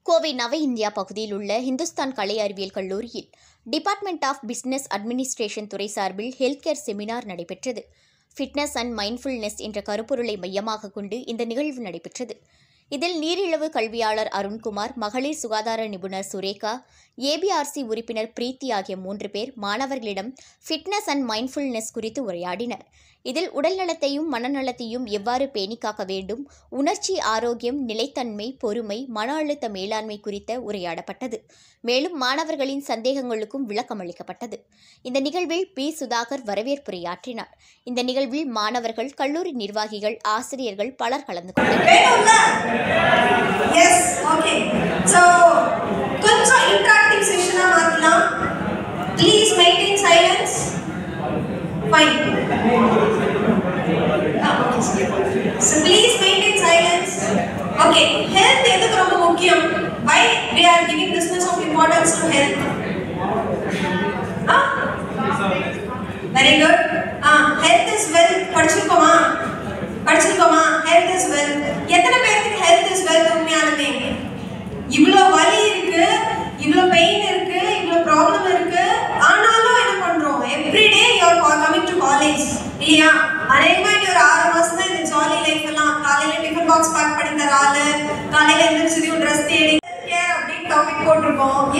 கோவை நவ இந்தியா பகுதியில் உள்ள இந்துஸ்தான் கலை அறிவியல் கல்லூரியில் டிபார்ட்மெண்ட் ஆஃப் பிசினஸ் அட்மினிஸ்ட்ரேஷன் துறை சார்பில் ஹெல்த் கேர் செமினார் நடைபெற்றது ஃபிட்னஸ் அண்ட் மைண்ட்ஃபுல்னஸ் என்ற கருப்பொருளை மையமாக கொண்டு இந்த நிகழ்வு நடைபெற்றது இதில் நீரிழிவு கல்வியாளர் அருண்குமார் மகளிர் சுகாதார நிபுணர் சுரேகா ஏபிஆர்சி உறுப்பினர் பிரீத்தி ஆகிய மூன்று பேர் மாணவர்களிடம் ஃபிட்னஸ் அண்ட் மைண்ட்ஃபுல்னஸ் குறித்து உரையாடினர் இதில் உடல்நலத்தையும் மனநலத்தையும் எவ்வாறு பேணிக் காக்க வேண்டும் உணர்ச்சி ஆரோக்கியம் நிலைத்தன்மை பொறுமை மன அழுத்த மேலாண்மை குறித்த உரையாடப்பட்டது மேலும் மாணவர்களின் சந்தேகங்களுக்கும் விளக்கம் அளிக்கப்பட்டது இந்த நிகழ்வில் பி சுதாகர் வரவேற்புரையாற்றினார் இந்த நிகழ்வில் மாணவர்கள் கல்லூரி நிர்வாகிகள் ஆசிரியர்கள் பலர் கலந்து கொண்டனர் வேணும்ல எஸ் ஓகே ஸோ கொஞ்சம் இன்ட்ராக்டிவ் செஷனாக மாற்றலாம் please maintain silence fine so please maintain silence okay health எதுக்கு ரொம்ப முக்கியம் why we are giving this much of importance to health very good ah health is wealth படிச்சிருக்கோமா படிச்சிருக்கோமா ஹெல்த் இஸ் வெல்த் எத்தனை பேருக்கு ஹெல்த் இஸ் வெல்த் உண்மையாலுமே இவ்வளோ வலி இருக்கு இவ்வளோ பெயின் இருக்கு இவ்வளோ ப்ராப்ளம் இருக்கு ஆனாலும் என்ன பண்றோம் everyday you are coming to college இல்லையா அநேகமா இனி ஒரு ஆறு மாசம் தான் இந்த ஜாலி லைஃப் எல்லாம் காலையில டிஃபன் பாக்ஸ் பேக் பண்ணி தர ஆளு காலையில எழுந்திரிச்சதையும் ட்ரெஸ் தேடி கேர் அப்படின்னு டாபிக் போட்டிருக்கோம்